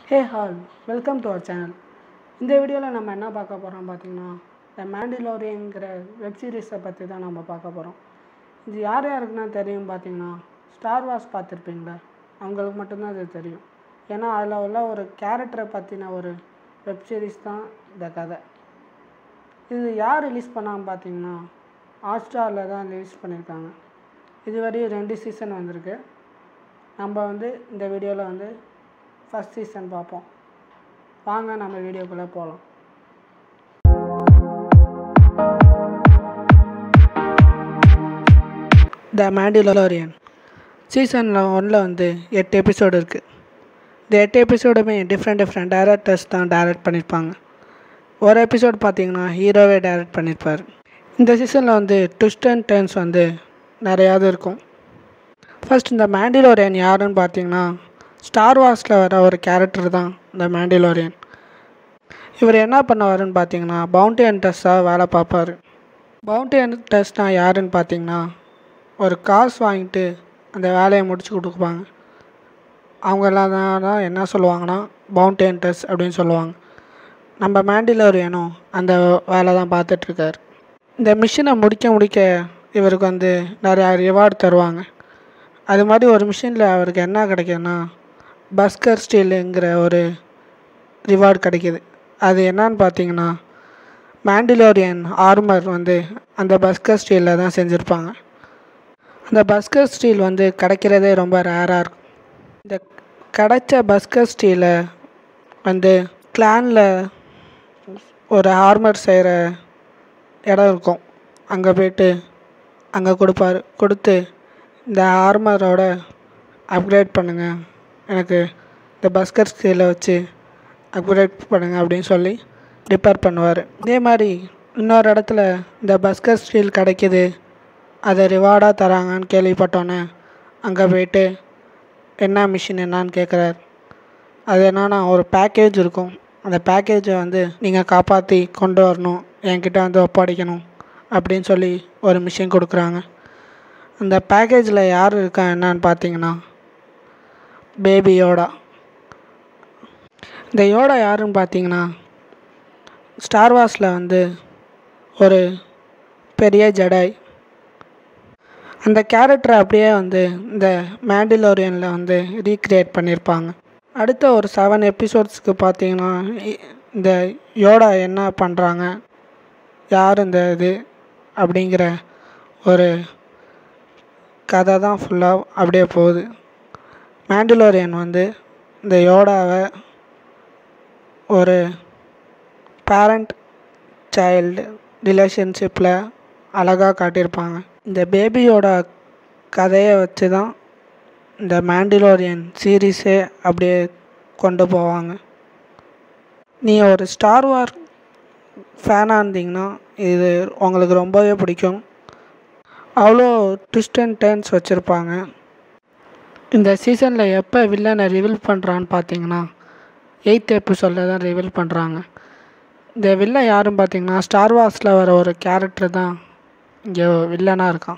hey all welcome to our channel இந்த வீடியோவில் நம்ம என்ன பார்க்க போகிறோம் பார்த்தீங்கன்னா த மேண்டிலோரியங்கிற வெப் சீரிஸை பற்றி தான் நம்ம பார்க்க போகிறோம் இது யார் யாருக்குன்னா தெரியும் பார்த்தீங்கன்னா ஸ்டார் வார்ஸ் பார்த்துருப்பீங்களா அவங்களுக்கு மட்டும்தான் இது தெரியும் ஏன்னா அதில் உள்ள ஒரு கேரக்டரை பற்றின ஒரு வெப் சீரிஸ் தான் இந்த கதை இது யார் ரிலீஸ் பண்ணாமல் பார்த்தீங்கன்னா ஹாட்ஸ்டாரில் தான் ரிலீஸ் பண்ணியிருக்காங்க இதுவரையும் ரெண்டு சீசன் வந்திருக்கு நம்ம வந்து இந்த வீடியோவில் வந்து ஃபஸ்ட் சீசன் பார்ப்போம் வாங்க நம்ம வீடியோக்குள்ளே போகலாம் த மேண்டிலோரியன் சீசனில் ஒன்றில் வந்து எட்டு எபிசோடு இருக்குது இந்த எட்டு எபிசோடுமே டிஃப்ரெண்ட் டிஃப்ரெண்ட் டேரக்டர்ஸ் தான் டைரக்ட் பண்ணியிருப்பாங்க ஒரு எபிசோட் பார்த்தீங்கன்னா ஹீரோவே டைரக்ட் பண்ணியிருப்பார் இந்த சீசனில் வந்து ட்விஸ்ட் அண்ட் டர்ன்ஸ் வந்து நிறையாவது இருக்கும் ஃபர்ஸ்ட் இந்த மேண்டிலோரியன் யாருன்னு பார்த்தீங்கன்னா ஸ்டார் வார்ஸில் வர ஒரு கேரக்டர் தான் இந்த மேண்டிலோரியன் இவர் என்ன பண்ணுவாருன்னு பார்த்தீங்கன்னா பவுண்டி ஹண்டர்ஸாக வேலை பார்ப்பார் பவுண்டி ஹண்டர்ஸ்னால் யாருன்னு பார்த்தீங்கன்னா ஒரு காசு வாங்கிட்டு அந்த வேலையை முடிச்சு கொடுப்பாங்க அவங்கெல்லாம் தான் தான் என்ன சொல்லுவாங்கன்னா பவுண்டி ஹண்டர்ஸ் அப்படின்னு சொல்லுவாங்க நம்ம மேண்டிலோரியனும் அந்த வேலை தான் பார்த்துட்ருக்கார் இந்த மிஷினை முடிக்க முடிக்க இவருக்கு வந்து நிறையா ரிவார்டு தருவாங்க அது மாதிரி ஒரு மிஷினில் அவருக்கு என்ன கிடைக்குதுன்னா பஸ்கர் ஸ்டீலுங்கிற ஒரு ரிவார்டு கிடைக்கிது அது என்னன்னு பார்த்தீங்கன்னா மேண்டிலோரியன் ஆர்மர் வந்து அந்த பஸ்கர் ஸ்டீலில் தான் செஞ்சுருப்பாங்க அந்த பஸ்கர் ஸ்டீல் வந்து கிடைக்கிறதே ரொம்ப ரேராக இருக்கும் இந்த கிடைச்ச பஸ்கர் ஸ்டீலை வந்து கிளானில் ஒரு ஆர்மர் செய்கிற இடம் இருக்கும் அங்கே போயிட்டு அங்கே கொடுப்பாரு கொடுத்து இந்த ஆர்மரோட அப்கிரேட் பண்ணுங்கள் எனக்கு இந்த பஸ்கர் ஸ்டீலை வச்சு அப்கிரேட் பண்ணுங்கள் அப்படின்னு சொல்லி ரிப்பேர் பண்ணுவார் இதே மாதிரி இன்னொரு இடத்துல இந்த பஸ்கர் ஸ்டீல் கிடைக்கிது அதை ரிவார்டாக தராங்கன்னு கேள்விப்பட்டோன்னே அங்கே போயிட்டு என்ன மிஷின் என்னான்னு கேட்குறாரு அது என்னன்னா ஒரு பேக்கேஜ் இருக்கும் அந்த பேக்கேஜை வந்து நீங்கள் காப்பாற்றி கொண்டு வரணும் என்கிட்ட வந்து ஒப்படைக்கணும் அப்படின்னு சொல்லி ஒரு மிஷின் கொடுக்குறாங்க அந்த பேக்கேஜில் யார் இருக்கா என்னன்னு பார்த்தீங்கன்னா பேபி யோடா இந்த யோடா யாருன்னு பார்த்தீங்கன்னா ஸ்டார் வார்ஸில் வந்து ஒரு பெரிய ஜடாய் அந்த கேரக்டரை அப்படியே வந்து இந்த மேண்டிலோரியனில் வந்து ரீக்ரியேட் பண்ணியிருப்பாங்க அடுத்த ஒரு செவன் எபிசோட்ஸ்க்கு பார்த்தீங்கன்னா இ- இந்த யோடா என்ன பண்ணுறாங்க யார் இந்த இது அப்படிங்கிற ஒரு கதை தான் ஃபுல்லாக அப்படியே போகுது மேண்டிலோரியன் வந்து இந்த யோடாவை ஒரு பேரண்ட் சைல்டு ரிலேஷன்ஷிப்பில் அழகாக காட்டியிருப்பாங்க இந்த பேபியோட கதையை வச்சு தான் இந்த மேண்டிலோரியன் சீரீஸே அப்படியே கொண்டு போவாங்க நீங்கள் ஒரு ஸ்டார் வார் ஃபேனாக இருந்தீங்கன்னா இது உங்களுக்கு ரொம்பவே பிடிக்கும் அவ்வளோ ட்விஸ்ட் அண்ட் டர்ன்ஸ் வச்சுருப்பாங்க இந்த சீசனில் எப்போ வில்லனை ரிவீல் பண்ணுறான்னு பார்த்தீங்கன்னா எயித் எபிசோடில் தான் ரிவீல் பண்ணுறாங்க இந்த வில்லன் யாருன்னு பார்த்தீங்கன்னா ஸ்டார் வார்ஸில் வர ஒரு கேரக்டர் தான் இங்கே வில்லனாக இருக்கான்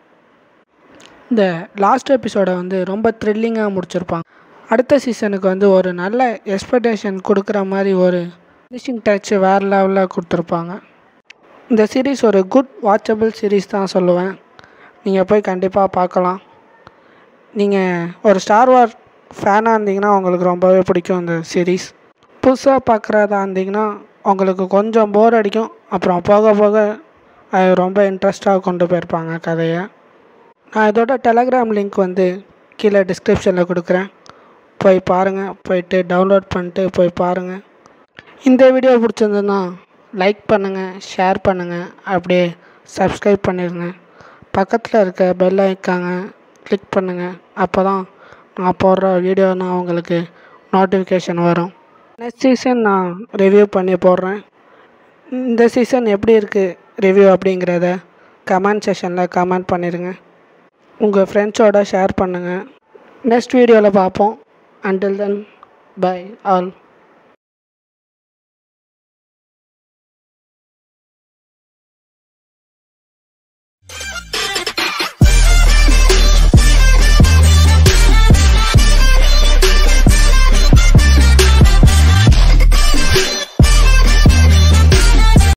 இந்த லாஸ்ட் எபிசோடை வந்து ரொம்ப த்ரில்லிங்காக முடிச்சிருப்பாங்க அடுத்த சீசனுக்கு வந்து ஒரு நல்ல எக்ஸ்பெக்டேஷன் கொடுக்குற மாதிரி ஒரு ஃபினிஷிங் டச் வேறு லெவலில் கொடுத்துருப்பாங்க இந்த சீரீஸ் ஒரு குட் வாட்சபிள் சீரீஸ் தான் சொல்லுவேன் நீங்கள் போய் கண்டிப்பாக பார்க்கலாம் நீங்கள் ஒரு ஸ்டார் வார் ஃபேனாக இருந்தீங்கன்னா உங்களுக்கு ரொம்பவே பிடிக்கும் இந்த சீரீஸ் புதுசாக பார்க்குறதா இருந்தீங்கன்னா உங்களுக்கு கொஞ்சம் போர் அடிக்கும் அப்புறம் போக போக அது ரொம்ப இன்ட்ரெஸ்ட்டாக கொண்டு போயிருப்பாங்க கதையை நான் இதோட டெலகிராம் லிங்க் வந்து கீழே டிஸ்கிரிப்ஷனில் கொடுக்குறேன் போய் பாருங்கள் போயிட்டு டவுன்லோட் பண்ணிட்டு போய் பாருங்கள் இந்த வீடியோ பிடிச்சிருந்ததுன்னா லைக் பண்ணுங்கள் ஷேர் பண்ணுங்கள் அப்படியே சப்ஸ்கிரைப் பண்ணிடுங்க பக்கத்தில் இருக்க பெல் ஐக்காங்க கிளிக் பண்ணுங்கள் அப்போ தான் நான் போடுற வீடியோனா உங்களுக்கு நோட்டிஃபிகேஷன் வரும் நெக்ஸ்ட் சீசன் நான் ரிவ்யூ பண்ணி போடுறேன் இந்த சீசன் எப்படி இருக்குது ரிவ்யூ அப்படிங்கிறத கமெண்ட் செஷனில் கமெண்ட் பண்ணிடுங்க உங்கள் ஃப்ரெண்ட்ஸோட ஷேர் பண்ணுங்கள் நெக்ஸ்ட் வீடியோவில் பார்ப்போம் அண்டில் தென் பை ஆல்